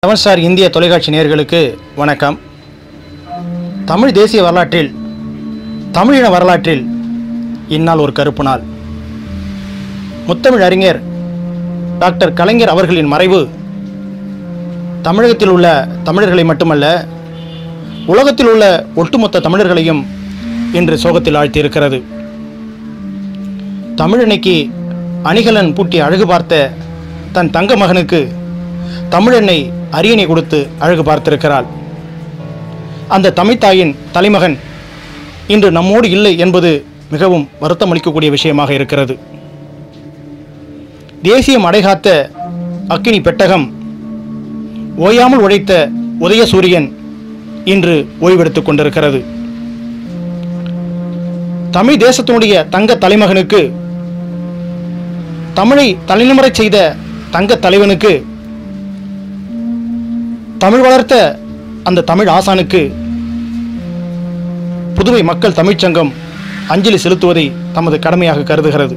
seven star இந்திய தொலைக்காட்சி நேயர்களுக்கு வணக்கம் தமிழ் தேசிய வரலாற்றில் தமிழின வரலாற்றில் இந்நாள் ஒரு கருப்பு நாள் முத்தமிழ் அறிஞர் டாக்டர் கலைஞர் அவர்களின் மறைவு தமிழகத்தில் உள்ள தமிழர்களை மட்டுமல்ல உலகத்தில் உள்ள ஒட்டுமொத்த தமிழர்களையும் இன்று சோகத்தில் ஆழ்த்தியிருக்கிறது தமிழன்னைக்கு அணிகலன் பூட்டி அழகு பார்த்த தன் தங்க மகனுக்கு தமிழெண்ணை அரியணை கொடுத்து அழகு பார்த்திருக்கிறாள் அந்த தமிழ்த்தாயின் தலைமகன் இன்று நம்மோடு இல்லை என்பது மிகவும் வருத்தம் அளிக்கக்கூடிய விஷயமாக இருக்கிறது தேசியம் அடைகாத்த அக்கினி பெட்டகம் ஓயாமல் உழைத்த உதயசூரியன் இன்று ஓய்வெடுத்துக் கொண்டிருக்கிறது தமிழ் தேசத்தினுடைய தங்க தலைமகனுக்கு தமிழை தலைநிமரச் செய்த தங்க தலைவனுக்கு தமிழ் வளர்த்த அந்த தமிழ் ஆசானுக்கு புதுவை மக்கள் தமிழ்ச்சங்கம் அஞ்சலி செலுத்துவதை தமது கடமையாக கருதுகிறது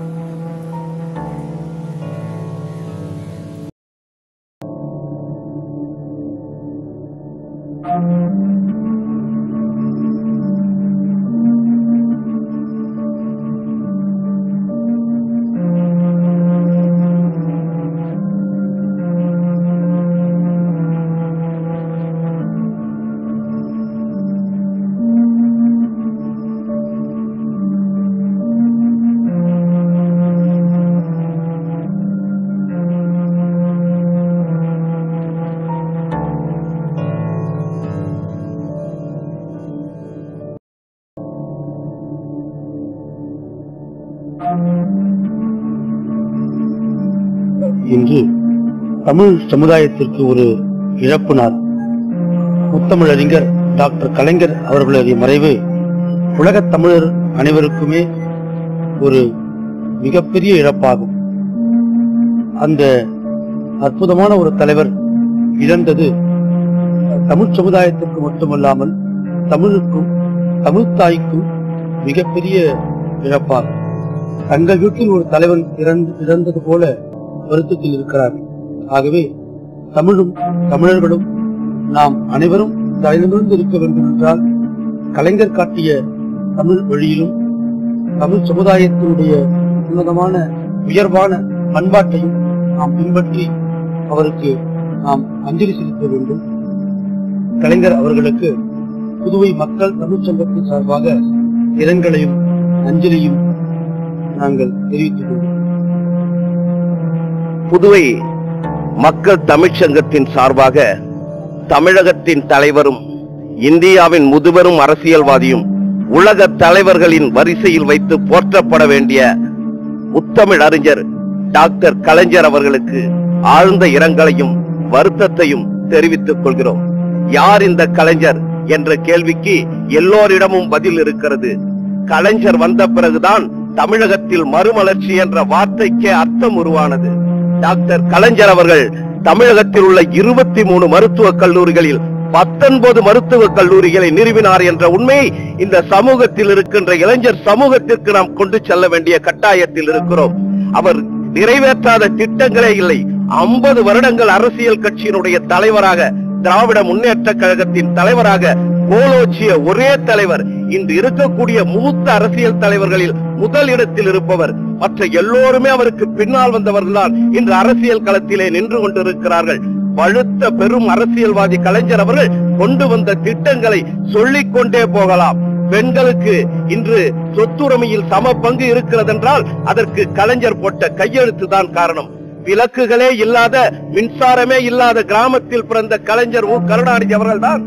இன்று தமிழ் சமுதாயத்திற்கு ஒரு இழப்பு நாள் முத்தமிழறிஞர் டாக்டர் கலைஞர் அவர்களுடைய மறைவு உலகத் தமிழர் அனைவருக்குமே ஒரு மிகப்பெரிய இழப்பாகும் அந்த அற்புதமான ஒரு தலைவர் இழந்தது தமிழ் சமுதாயத்திற்கு மட்டுமல்லாமல் தமிழுக்கும் தமிழ் தாய்க்கும் மிகப்பெரிய இழப்பாகும் தங்கள் வீட்டில் ஒரு தலைவன் இறந்து இறந்தது போல வருத்தத்தில் இருக்கிறார்கள் ஆகவே தமிழும் தமிழர்களும் நாம் அனைவரும் தலைநிமிர்ந்து இருக்க வேண்டும் என்றால் கலைஞர் காட்டிய தமிழ் வழியிலும் தமிழ் சமுதாயத்தினுடைய உன்னதமான உயர்வான பண்பாட்டையும் நாம் பின்பற்றி அவருக்கு நாம் அஞ்சலி செலுத்த வேண்டும் கலைஞர் அவர்களுக்கு புதுவை மக்கள் தமிழ்ச் சங்கத்தின் சார்பாக இரங்கலையும் அஞ்சலியும் நாங்கள் தெரிவித்துக் கொள்கிறோம் புதுவை மக்கள் தமிழ்ச் சங்கத்தின் சார்பாக தமிழகத்தின் தலைவரும் இந்தியாவின் முதுபெரும் அரசியல்வாதியும் உலக தலைவர்களின் வரிசையில் வைத்து போற்றப்பட வேண்டிய முத்தமிழ் அறிஞர் டாக்டர் கலைஞர் அவர்களுக்கு ஆழ்ந்த இரங்கலையும் வருத்தத்தையும் தெரிவித்துக் கொள்கிறோம் யார் இந்த கலைஞர் என்ற கேள்விக்கு எல்லோரிடமும் பதில் இருக்கிறது கலைஞர் வந்த பிறகுதான் தமிழகத்தில் மறுமலர்ச்சி என்ற வார்த்தைக்கே அர்த்தம் உருவானது டாக்டர் கலைஞர் அவர்கள் தமிழகத்தில் உள்ள இருபத்தி மூணு மருத்துவக் கல்லூரிகளில் பத்தொன்பது மருத்துவக் கல்லூரிகளை நிறுவினார் என்ற உண்மையை இந்த சமூகத்தில் இருக்கின்ற இளைஞர் சமூகத்திற்கு நாம் கொண்டு செல்ல வேண்டிய கட்டாயத்தில் இருக்கிறோம் அவர் நிறைவேற்றாத திட்டங்களே இல்லை ஐம்பது வருடங்கள் அரசியல் கட்சியினுடைய தலைவராக திராவிட முன்னேற்ற கழகத்தின் தலைவராக கோலோச்சிய ஒரே தலைவர் இன்று இருக்கக்கூடிய மூத்த அரசியல் தலைவர்களில் முதல் இடத்தில் இருப்பவர் மற்ற எல்லோருமே அவருக்கு பின்னால் வந்தவர்கள்தான் இன்று அரசியல் களத்திலே நின்று கொண்டிருக்கிறார்கள் பழுத்த பெரும் அரசியல்வாதி கலைஞர் அவர்கள் கொண்டு வந்த திட்டங்களை சொல்லிக் கொண்டே போகலாம் பெண்களுக்கு இன்று சொத்துரிமையில் சம பங்கு இருக்கிறதென்றால் அதற்கு கலைஞர் போட்ட கையெழுத்து தான் காரணம் விளக்குகளே இல்லாத மின்சாரமே இல்லாத கிராமத்தில் பிறந்த கலைஞர் மு கருணாநிதி அவர்கள்தான்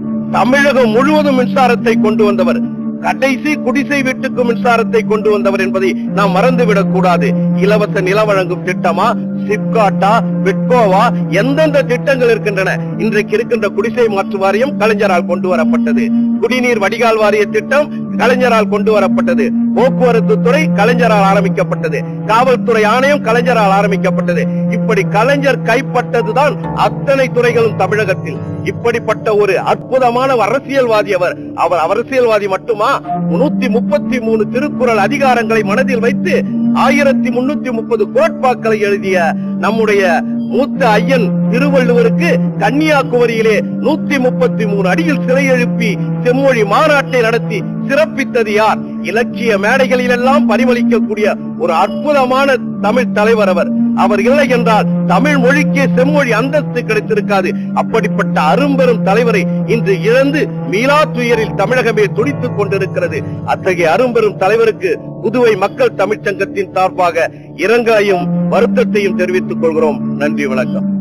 தமிழகம் முழுவதும் மின்சாரத்தை கொண்டு வந்தவர் கடைசி குடிசை வீட்டுக்கு மின்சாரத்தை கொண்டு வந்தவர் என்பதை நாம் மறந்துவிடக் கூடாது இலவச நில வழங்கும் திட்டமா சிப்காட்டா விட்கோவா எந்தெந்த திட்டங்கள் இருக்கின்றன இன்றைக்கு இருக்கின்ற குடிசை மாற்று வாரியம் கலைஞரால் கொண்டு வரப்பட்டது குடிநீர் வடிகால் வாரிய திட்டம் கலைஞரால் கொண்டு வரப்பட்டது போக்குவரத்து துறை கலைஞரால் ஆரம்பிக்கப்பட்டது காவல்துறை ஆணையம் கலைஞரால் ஆரம்பிக்கப்பட்டது இப்படி கலைஞர் கைப்பட்டதுதான் அத்தனை துறைகளும் தமிழகத்தில் இப்படிப்பட்ட ஒரு அற்புதமான அரசியல்வாதி அவர் அவர் அரசியல்வாதி மட்டுமா நூத்தி முப்பத்தி மூணு திருக்குறள் அதிகாரங்களை மனதில் வைத்து ஆயிரத்தி முன்னூத்தி முப்பது கோட்பாக்களை எழுதிய நம்முடைய மூத்த ஐயன் திருவள்ளுவருக்கு கன்னியாகுமரியிலே நூத்தி முப்பத்தி மூணு அடியில் சிலை எழுப்பி செம்மொழி மாநாட்டை நடத்தி சிறப்பித்தது யார் இலக்கிய மேடைகளிலெல்லாம் பரிமளிக்கக்கூடிய ஒரு அற்புதமான தமிழ் தலைவர் அவர் அவர் இல்லை என்றால் தமிழ் மொழிக்கே செம்மொழி அந்தஸ்து கிடைத்திருக்காது அப்படிப்பட்ட அரும்பெரும் தலைவரை இன்று இழந்து மீளா துயரில் தமிழகமே துடித்துக் கொண்டிருக்கிறது அத்தகைய அரும்பெரும் தலைவருக்கு புதுவை மக்கள் தமிழ்ச்சங்கத்தின் சார்பாக இரங்கலையும் வருத்தத்தையும் தெரிவித்துக் கொள்கிறோம் நன்றி வணக்கம்